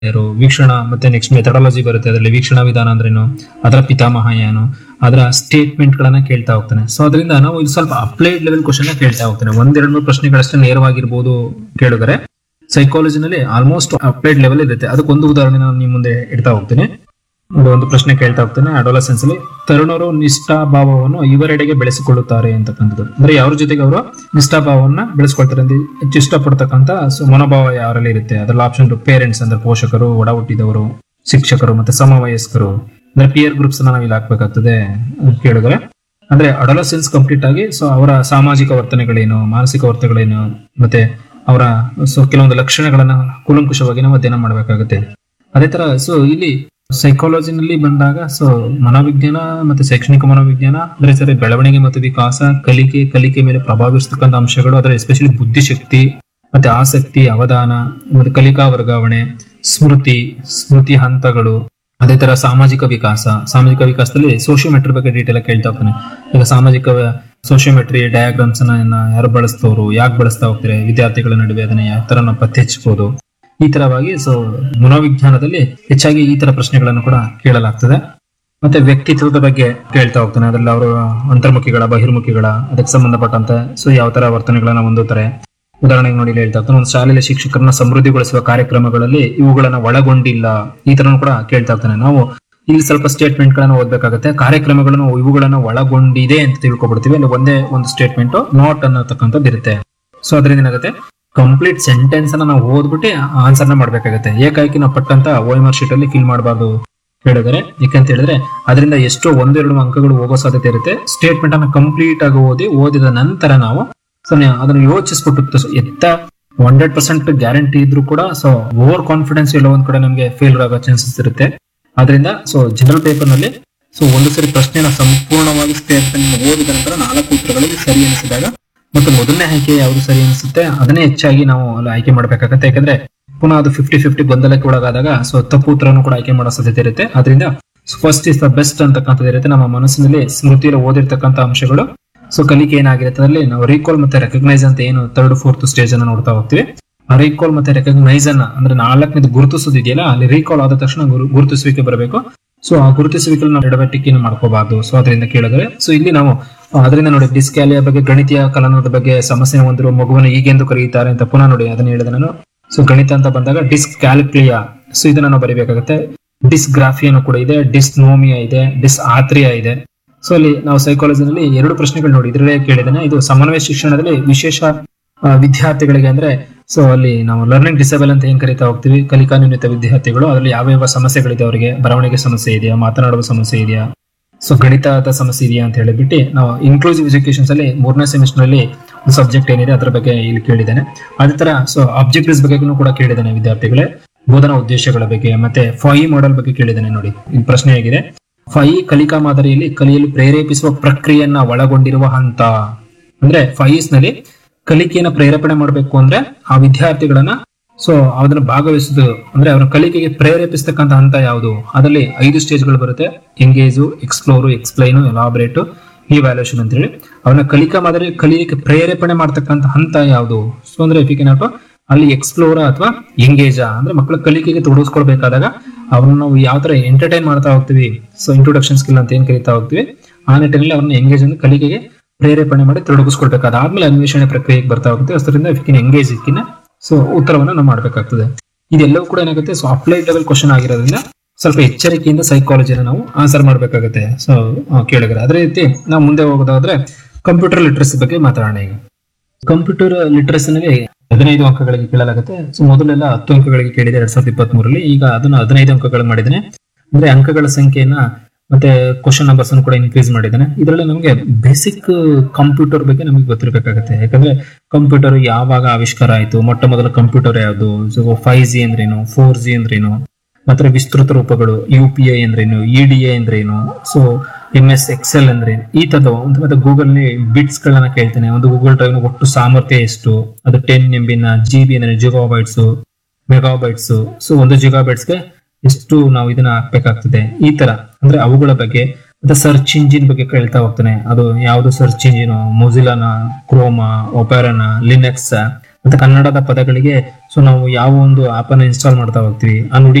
ಯಾರು ವೀಕ್ಷಣಾ ಮತ್ತೆ ನೆಕ್ಸ್ಟ್ ಮೆಥಡಾಲಜಿ ಬರುತ್ತೆ ಅದರಲ್ಲಿ ವೀಕ್ಷಣಾ ವಿಧಾನ ಅಂದ್ರೇನು ಅದರ ಪಿತಾಮಹ ಏನು ಅದರ ಸ್ಟೇಟ್ಮೆಂಟ್ ಗಳನ್ನ ಕೇಳ್ತಾ ಹೋಗ್ತಾನೆ ಸೊ ಅದರಿಂದ ನಾವು ಇದು ಸ್ವಲ್ಪ ಅಪ್ಲೈಡ್ ಲೆವೆಲ್ ಕ್ವಶನ್ ಕೇಳ್ತಾ ಹೋಗ್ತಾನೆ ಒಂದೆರಡು ಮೂರು ಪ್ರಶ್ನೆಗಳಷ್ಟೇ ನೇರವಾಗಿರ್ಬೋದು ಕೇಳಿದರೆ ಸೈಕಾಲಜಿನಲ್ಲಿ ಆಲ್ಮೋಸ್ಟ್ ಅಪ್ಲೈಡ್ ಲೆವೆಲ್ ಇರುತ್ತೆ ಅದಕ್ಕೊಂದು ಉದಾಹರಣೆ ನಾನು ನಿಮ್ಮ ಮುಂದೆ ಇಡ್ತಾ ಹೋಗ್ತೀನಿ ಒಂದು ಒಂದು ಪ್ರಶ್ನೆ ಕೇಳ್ತಾ ಹೋಗ್ತೇನೆ ಅಡೋಲಸೆನ್ಸ್ ಅಲ್ಲಿ ತರುಣರು ನಿಷ್ಠಾಭಾವವನ್ನು ಇವರೆಡೆಗೆ ಬೆಳೆಸಿಕೊಳ್ಳುತ್ತಾರೆ ಅಂತಕ್ಕಂಥದ್ದು ಅಂದ್ರೆ ಯಾರ ಜೊತೆಗೆ ಅವರು ನಿಷ್ಠಾಭಾವವನ್ನ ಬೆಳೆಸ್ಕೊಳ್ತಾರೆ ಅಂತ ಹೆಚ್ಚು ಇಷ್ಟಪಡ್ತಕ್ಕಂಥ ಸೊ ಮನೋಭಾವ ಯಾರಲ್ಲಿ ಇರುತ್ತೆ ಅದ್ರಲ್ಲಿ ಆಪ್ಷನ್ ಪೇರೆಂಟ್ಸ್ ಅಂದ್ರೆ ಪೋಷಕರು ಒಡ ಹುಟ್ಟಿದವರು ಶಿಕ್ಷಕರು ಮತ್ತೆ ಸಮವಯಸ್ಕರು ಅಂದ್ರೆ ಪಿಯರ್ ಗ್ರೂಪ್ಸ್ ನಾವು ಇಲ್ಲಿ ಹಾಕ್ಬೇಕಾಗ್ತದೆ ಅಂತ ಕೇಳಿದ್ರೆ ಅಂದ್ರೆ ಅಡೋಲಸೆನ್ಸ್ ಕಂಪ್ಲೀಟ್ ಆಗಿ ಸೊ ಅವರ ಸಾಮಾಜಿಕ ವರ್ತನೆಗಳೇನು ಮಾನಸಿಕ ವರ್ತನೆಗಳೇನು ಮತ್ತೆ ಅವರ ಸೊ ಕೆಲವೊಂದು ಲಕ್ಷಣಗಳನ್ನ ಕೂಲಂಕುಷವಾಗಿ ನಾವು ಅಧ್ಯಯನ ಮಾಡಬೇಕಾಗುತ್ತೆ ಅದೇ ತರ ಸೊ ಇಲ್ಲಿ ಸೈಕಾಲಜಿನಲ್ಲಿ ಬಂದಾಗ ಸೊ ಮನೋವಿಜ್ಞಾನ ಮತ್ತೆ ಶೈಕ್ಷಣಿಕ ಮನೋವಿಜ್ಞಾನ ಅಂದ್ರೆ ಸರಿ ಬೆಳವಣಿಗೆ ಮತ್ತು ವಿಕಾಸ ಕಲಿಕೆ ಕಲಿಕೆ ಮೇಲೆ ಪ್ರಭಾವಿಸ್ತಕ್ಕಂಥ ಅಂಶಗಳು ಅದರ ಎಸ್ಪೆಷಲಿ ಬುದ್ಧಿಶಕ್ತಿ ಮತ್ತೆ ಆಸಕ್ತಿ ಅವಧಾನ ಮತ್ತೆ ಕಲಿಕಾ ವರ್ಗಾವಣೆ ಸ್ಮೃತಿ ಸ್ಮೃತಿ ಹಂತಗಳು ಅದೇ ತರ ಸಾಮಾಜಿಕ ವಿಕಾಸ ಸಾಮಾಜಿಕ ವಿಕಾಸದಲ್ಲಿ ಸೋಶಿಯೋಮೆಟ್ರಿ ಬಗ್ಗೆ ಡೀಟೇಲ್ ಕೇಳ್ತಾ ಹೋಗ್ತಾನೆ ಈಗ ಸಾಮಾಜಿಕ ಸೋಶಿಯೋಮೆಟ್ರಿ ಡಯಾಗ್ರಾಮ್ಸ್ ಅನ್ನ ಯಾರು ಬಳಸ್ತವ್ರು ಯಾಕೆ ಬಳಸ್ತಾ ಹೋಗ್ತಾರೆ ವಿದ್ಯಾರ್ಥಿಗಳ ನಡುವೆ ಅದನ್ನ ಯಾವ ತರ ನಾವು ಪತ್ತೆ ಹಚ್ಚಬಹುದು ಈ ತರವಾಗಿ ಸೊ ಮನೋವಿಜ್ಞಾನದಲ್ಲಿ ಹೆಚ್ಚಾಗಿ ಈ ತರ ಪ್ರಶ್ನೆಗಳನ್ನು ಕೂಡ ಕೇಳಲಾಗ್ತದೆ ಮತ್ತೆ ವ್ಯಕ್ತಿತ್ವದ ಬಗ್ಗೆ ಕೇಳ್ತಾ ಹೋಗ್ತಾನೆ ಅದ್ರಲ್ಲಿ ಅವರು ಅಂತರ್ಮುಖಿಗಳ ಬಹಿರ್ಮುಖಿಗಳ ಅದಕ್ಕೆ ಸಂಬಂಧಪಟ್ಟಂತೆ ಸೊ ಯಾವ ತರ ವರ್ತನೆಗಳನ್ನ ಹೊಂದುತ್ತಾರೆ ಉದಾಹರಣೆಗೆ ನೋಡಿ ಇಲ್ಲಿ ಹೇಳ್ತಾ ಹೋಗ್ತಾನೆ ಒಂದು ಶಾಲೆಯಲ್ಲಿ ಶಿಕ್ಷಕರನ್ನ ಸಮೃದ್ಧಿಗೊಳಿಸುವ ಕಾರ್ಯಕ್ರಮಗಳಲ್ಲಿ ಇವುಗಳನ್ನ ಒಳಗೊಂಡಿಲ್ಲ ಈ ತರನು ಕೂಡ ಕೇಳ್ತಾ ಹೋಗ್ತಾನೆ ನಾವು ಇಲ್ಲಿ ಸ್ವಲ್ಪ ಸ್ಟೇಟ್ಮೆಂಟ್ ಗಳನ್ನ ಓದ್ಬೇಕಾಗುತ್ತೆ ಕಾರ್ಯಕ್ರಮಗಳನ್ನು ಇವುಗಳನ್ನ ಒಳಗೊಂಡಿದೆ ಅಂತ ತಿಳ್ಕೊಬಿಡ್ತೀವಿ ಅಲ್ಲಿ ಒಂದೇ ಒಂದು ಸ್ಟೇಟ್ಮೆಂಟ್ ನಾಟ್ ಅನ್ನತಕ್ಕಂಥದ್ದು ಇರುತ್ತೆ ಸೊ ಅದರಿಂದ ಏನಾಗುತ್ತೆ ಕಂಪ್ಲೀಟ್ ಸೆಂಟೆನ್ಸ್ ಅನ್ನ ನಾವು ಓದ್ಬಿಟ್ಟು ಆನ್ಸರ್ ನ ಮಾಡ್ಬೇಕಾಗುತ್ತೆ ಏಕಾಏಕಿ ನಾವು ಪಟ್ಟಂತ ಓ ಎಂ ಆರ್ ಶೀಟ್ ಅಲ್ಲಿ ಫಿಲ್ ಮಾಡಬಾರ್ದು ಹೇಳಿದರೆ ಯಾಕಂತ ಹೇಳಿದ್ರೆ ಅದರಿಂದ ಎಷ್ಟೋ ಒಂದೆರಡು ಅಂಕಗಳು ಹೋಗೋ ಸಾಧ್ಯತೆ ಇರುತ್ತೆ ಸ್ಟೇಟ್ಮೆಂಟ್ ಅನ್ನ ಕಂಪ್ಲೀಟ್ ಆಗಿ ಓದಿ ಓದಿದ ನಂತರ ನಾವು ಸೊ ಅದನ್ನು ಯೋಚಿಸ್ಬಿಟ್ಟು ಸೊ ಎತ್ತ ಹಂಡ್ರೆಡ್ ಪರ್ಸೆಂಟ್ ಗ್ಯಾರಂಟಿ ಇದ್ರೂ ಕೂಡ ಸೊ ಓವರ್ ಕಾನ್ಫಿಡೆನ್ಸ್ ಎಲ್ಲ ಒಂದ್ ಕಡೆ ನಮಗೆ ಫೇಲ್ಯೂರ್ ಆಗೋ ಚಾನ್ಸಸ್ ಇರುತ್ತೆ ಅದರಿಂದ ಸೊ ಜನರಲ್ ಪೇಪರ್ ನಲ್ಲಿ ಸೊ ಒಂದು ಸರಿ ಪ್ರಶ್ನೆನ ಸಂಪೂರ್ಣವಾಗಿ ಸ್ಟೇಟ್ಮೆಂಟ್ ಓದಿದ ನಂತರ ನಾಲ್ಕು ಉತ್ತರಗಳಲ್ಲಿ ಸರಿ ಅನಿಸಿದಾಗ ಮತ್ತು ಮೊದಲನೇ ಆಯ್ಕೆ ಯಾವುದು ಸರಿ ಅನಿಸುತ್ತೆ ಅದನ್ನೇ ಹೆಚ್ಚಾಗಿ ನಾವು ಅಲ್ಲಿ ಆಯ್ಕೆ ಮಾಡಬೇಕಾಗತ್ತೆ ಯಾಕಂದ್ರೆ ಪುನಃ ಅದು ಫಿಫ್ಟಿ ಫಿಫ್ಟಿ ಗೊಂದಲಕ್ಕೆ ಒಳಗಾದಾಗ ಸೊ ತಪ್ಪು ಉತ್ತರನು ಕೂಡ ಆಯ್ಕೆ ಮಾಡೋ ಸಾಧ್ಯತೆ ಇರುತ್ತೆ ಅದರಿಂದ ಫಸ್ಟ್ ಇಸ್ ದ ಬೆಸ್ಟ್ ಅಂತಕ್ಕಂಥದ್ದು ಇರುತ್ತೆ ನಮ್ಮ ಮನಸ್ಸಿನಲ್ಲಿ ಸ್ಮೃತಿಯಲ್ಲಿ ಓದಿರ್ತಕ್ಕಂಥ ಅಂಶಗಳು ಸೊ ಕಲಿಕೆ ಏನಾಗಿರುತ್ತೆ ಅದರಲ್ಲಿ ನಾವು ರೀಕಾಲ್ ಮತ್ತೆ ರೆಕಗ್ನೈಸ್ ಅಂತ ಏನು ಥರ್ಡ್ ಫೋರ್ತ್ ಸ್ಟೇಜ್ ಅನ್ನ ನೋಡ್ತಾ ಹೋಗ್ತೀವಿ ಆ ರೀಕಾಲ್ ಮತ್ತೆ ರೆಕಗ್ನೈಸ್ ಅನ್ನ ಅಂದ್ರೆ ನಾಲ್ಕನೇದು ಗುರುತಿಸೋದಿದೆಯಲ್ಲ ಅಲ್ಲಿ ರೀಕಾಲ್ ಆದ ತಕ್ಷಣ ಗುರು- ಗುರುತಿಸುವಿಕೆ ಬರಬೇಕು ಸೊ ಆ ಗುರುತಿಸುವಿಕೆ ನಾವು ಎಡವಟ್ಟಿಕೆಯನ್ನು ಮಾಡ್ಕೋಬಾರ್ದು ಸೊ ಅದರಿಂದ ಕೇಳಿದ್ರೆ ಸೊ ಇಲ್ಲಿ ನಾವು ಆ, ಅದರಿಂದ ನೋಡಿ ಡಿಸ್ಕ್ಯಾಲಿಯ ಬಗ್ಗೆ ಗಣಿತೀಯ ಕಲನದ ಬಗ್ಗೆ ಸಮಸ್ಯೆ ಹೊಂದಿರುವ ಮಗುವನ್ನು ಹೀಗೆಂದು ಕರೆಯುತ್ತಾರೆ ಅಂತ ಪುನಃ ನೋಡಿ ಅದನ್ನ ಹೇಳಿದೆ ನಾನು ಸೊ ಗಣಿತ ಅಂತ ಬಂದಾಗ ಡಿಸ್ಕ್ಯಾಲ್ಕ್ಲಿಯಾ ಸೊ ಇದನ್ನ ನಾವು ಬರಿಬೇಕಾಗುತ್ತೆ ಡಿಸ್ಗ್ರಾಫಿಯನ್ನು ಕೂಡ ಇದೆ ಡಿಸ್ನೋಮಿಯಾ ಇದೆ ಡಿಸ್ ಆತ್ರಿಯಾ ಇದೆ ಸೊ ಅಲ್ಲಿ ನಾವು ಸೈಕಾಲಜಿನಲ್ಲಿ ಎರಡು ಪ್ರಶ್ನೆಗಳು ನೋಡಿ ಇದರಲ್ಲೇ ಕೇಳಿದ್ದೇನೆ ಇದು ಸಮನ್ವಯ ಶಿಕ್ಷಣದಲ್ಲಿ ವಿಶೇಷ ಆ, ವಿದ್ಯಾರ್ಥಿಗಳಿಗೆ ಅಂದ್ರೆ ಸೊ ಅಲ್ಲಿ ನಾವು ಲರ್ನಿಂಗ್ ಡಿಸೇಬಲ್ ಅಂತ ಏನ್ ಕರಿತಾ ಹೋಗ್ತೀವಿ ಕಲಿಕಾ ನ್ಯೂನತ ವಿದ್ಯಾರ್ಥಿಗಳು ಅದರಲ್ಲಿ ಯಾವ ಯಾವ ಸಮಸ್ಯೆಗಳಿದೆ ಅವರಿಗೆ ಬರವಣಿಗೆ ಸಮಸ್ಯೆ ಇದೆಯಾ ಮಾತನಾಡುವ ಸಮಸ್ಯೆ ಇದೆಯಾ ಸೊ ಗಣಿತದ ಸಮಸ್ಯೆ ಇದೆಯಾ ಅಂತ ಹೇಳಿಬಿಟ್ಟು ನಾವು ಇನ್ಕ್ಲೂಸಿವ್ ಎಜುಕೇಶನ್ಸ್ ಅಲ್ಲಿ ಮೂರನೇ ಸೆಮಿಸ್ಟರ್ ಅಲ್ಲಿ ಒಂದು ಸಬ್ಜೆಕ್ಟ್ ಏನಿದೆ ಅದರ ಬಗ್ಗೆ ಇಲ್ಲಿ ಕೇಳಿದ್ದೇನೆ ಅದೇ ತರ ಸೊ ಆಬ್ಜೆಕ್ಟಿವ್ಸ್ ಬಗ್ಗೆ ಕೂಡ ಕೇಳಿದ್ದೇನೆ ವಿದ್ಯಾರ್ಥಿಗಳೇ ಬೋಧನಾ ಉದ್ದೇಶಗಳ ಬಗ್ಗೆ ಮತ್ತೆ ಫೈ ಮಾಡೆಲ್ ಬಗ್ಗೆ ಕೇಳಿದ್ದೇನೆ ನೋಡಿ ಇಲ್ಲಿ ಪ್ರಶ್ನೆ ಆಗಿದೆ ಫೈ ಕಲಿಕಾ ಮಾದರಿಯಲ್ಲಿ ಕಲಿಯಲು ಪ್ರೇರೇಪಿಸುವ ಪ್ರಕ್ರಿಯೆಯನ್ನ ಒಳಗೊಂಡಿರುವ ಹಂತ ಅಂದ್ರೆ ಫೈಸ್ ನಲ್ಲಿ ಕಲಿಕೆಯನ್ನ ಪ್ರೇರೇಪಣೆ ಮಾಡಬೇಕು ಅಂದ್ರೆ ಆ ವಿದ್ಯಾರ್ಥಿಗಳನ್ನ ಸೊ ಅದನ್ನ ಭಾಗವಹಿಸುದು ಅಂದ್ರೆ ಅವರ ಕಲಿಕೆಗೆ ಪ್ರೇರೇಪಿಸ್ತಕ್ಕಂಥ ಹಂತ ಯಾವುದು ಅದರಲ್ಲಿ ಐದು ಸ್ಟೇಜ್ಗಳು ಬರುತ್ತೆ ಎಂಗೇಜು ಎಕ್ಸ್ಪ್ಲೋರು ಎಕ್ಸ್ಪ್ಲೈನು ಎಲಾಬ್ರೇಟು ಇವ್ಯಾಲ್ಯೂಷನ್ ಅಂತ ಹೇಳಿ ಅವನ ಕಲಿಕಾ ಮಾದರಿ ಕಲಿಯಲಿಕ್ಕೆ ಪ್ರೇರೇಪಣೆ ಮಾಡ್ತಕ್ಕಂಥ ಹಂತ ಯಾವುದು ಸೊ ಅಂದ್ರೆ if you cannot ಅಲ್ಲಿ ಎಕ್ಸ್ಪ್ಲೋರ ಅಥವಾ ಎಂಗೇಜ ಅಂದ್ರೆ ಮಕ್ಕಳ ಕಲಿಕೆಗೆ ತೊಡಗಿಸ್ಕೊಳ್ಬೇಕಾದಾಗ ಅವ್ರನ್ನ ನಾವು ಯಾವ ತರ ಎಂಟರ್ಟೈನ್ ಮಾಡ್ತಾ ಹೋಗ್ತೀವಿ ಸೊ ಇಂಟ್ರೊಡಕ್ಷನ್ ಸ್ಕಿಲ್ ಅಂತ ಏನ್ ಕರಿತಾ ಹೋಗ್ತೀವಿ ಆ ನಿಟ್ಟಿನಲ್ಲಿ ಅವ್ರನ್ನ ಎಂಗೇಜ್ ಅಂದ್ರೆ ಕಲಿಕೆಗೆ ಪ್ರೇರೇಪಣೆ ಮಾಡಿ ತೊಡಗಿಸ್ಕೊಳ್ಬೇಕು ಅದಾದ್ಮೇಲೆ ಅನ್ವೇಷಣೆ ಪ್ರಕ್ರಿಯೆಗೆ ಬರ್ತಾ ಹೋಗುತ್ತೆ ಅದರಿಂದ ಇದಕ್ಕಿನ ಎಂಗೇಜ್ ಇದಕ್ಕಿನ ಸೊ ಉತ್ತರವನ್ನ ನಾವು ಮಾಡ್ಬೇಕಾಗ್ತದೆ ಇದೆಲ್ಲವೂ ಕೂಡ ಏನಾಗುತ್ತೆ ಸೊ ಅಪ್ಲೈಡ್ ಲೆವೆಲ್ ಕ್ವಶನ್ ಆಗಿರೋದ್ರಿಂದ ಸ್ವಲ್ಪ ಎಚ್ಚರಿಕೆಯಿಂದ ಸೈಕಾಲಜಿನ ನಾವು ಆನ್ಸರ್ ಮಾಡ್ಬೇಕಾಗುತ್ತೆ ಸೊ ಕೇಳಿದ್ರೆ ಅದೇ ರೀತಿ ನಾವು ಮುಂದೆ ಹೋಗೋದಾದ್ರೆ ಕಂಪ್ಯೂಟರ್ ಲಿಟ್ರಸಿ ಬಗ್ಗೆ ಮಾತಾಡೋಣ ಈಗ ಕಂಪ್ಯೂಟರ್ ಲಿಟ್ರಸಿನಲ್ಲಿ ಹದಿನೈದು ಅಂಕಗಳಿಗೆ ಕೇಳಲಾಗುತ್ತೆ ಸೊ ಮೊದಲೆಲ್ಲ ಹತ್ತು ಅಂಕಗಳಿಗೆ ಕೇಳಿದೆ ಎರಡ್ ಸಾವಿರದ ಇಪ್ಪತ್ತ್ ಮೂರಲ್ಲಿ ಈಗ ಅದನ್ನ ಹದಿನೈದು ಅಂಕಗಳು ಮಾಡಿದ್ದೇನೆ ಅಂದ್ರೆ ಅಂಕಗಳ ಸಂಖ್ಯೆಯನ್ನ ಮತ್ತೆ ಕ್ವಶನ್ ನಂಬರ್ಸ್ ಕೂಡ ಇನ್ಕ್ರೀಸ್ ಮಾಡಿದ್ದಾನೆ ಇದರಲ್ಲಿ ನಮಗೆ ಬೇಸಿಕ್ ಕಂಪ್ಯೂಟರ್ ಬಗ್ಗೆ ನಮಗೆ ಗೊತ್ತಿರಬೇಕಾಗುತ್ತೆ ಯಾಕಂದ್ರೆ ಕಂಪ್ಯೂಟರ್ ಯಾವಾಗ ಆವಿಷ್ಕಾರ ಆಯಿತು ಮೊಟ್ಟ ಮೊದಲ ಕಂಪ್ಯೂಟರ್ ಯಾವುದು ಸೊ ಫೈವ್ ಜಿ ಅಂದ್ರೇನು ಫೋರ್ ಜಿ ಅಂದ್ರೇನು ಮತ್ತೆ ವಿಸ್ತೃತ ರೂಪಗಳು ಯು ಪಿ ಐ ಅಂದ್ರೇನು ಇ ಡಿ ಎ ಅಂದ್ರೇನು ಸೊ ಎಂ ಎಸ್ ಎಕ್ಸೆಲ್ ಅಂದ್ರೆ ಈ ತರದ ಒಂದು ಮತ್ತೆ ಗೂಗಲ್ ಬಿಟ್ಸ್ ಗಳನ್ನ ಕೇಳ್ತೇನೆ ಒಂದು ಗೂಗಲ್ ಡ್ರೈವ್ ಒಟ್ಟು ಸಾಮರ್ಥ್ಯ ಎಷ್ಟು ಅದು ಟೆನ್ ಎಂ ಬಿನ ಜಿ ಬಿ ಅಂದ್ರೆ ಜಿಗಾಬೈಟ್ಸ್ ಮೆಗಾಬೈಟ್ಸ್ ಸೊ ಒಂದು ಜಿಗಾಬೈಟ್ಸ್ಗೆ ಎಷ್ಟು ನಾವು ಇದನ್ನ ಹಾಕ್ಬೇಕಾಗ್ತದೆ ಈ ತರ ಅಂದ್ರೆ ಅವುಗಳ ಬಗ್ಗೆ ಮತ್ತೆ ಸರ್ಚ್ ಇಂಜಿನ್ ಬಗ್ಗೆ ಕೇಳ್ತಾ ಹೋಗ್ತಾನೆ ಅದು ಯಾವುದು ಸರ್ಚ್ ಇಂಜಿನ್ ಮೊಜಿಲಾನ ಕ್ರೋಮಾ ಒಪೆರಾನ ಲಿನೆಕ್ಸ್ ಮತ್ತೆ ಕನ್ನಡದ ಪದಗಳಿಗೆ ಸೊ ನಾವು ಯಾವ ಒಂದು ಆಪ್ ಅನ್ನು ಇನ್ಸ್ಟಾಲ್ ಮಾಡ್ತಾ ಹೋಗ್ತೀವಿ ಆ ನುಡಿ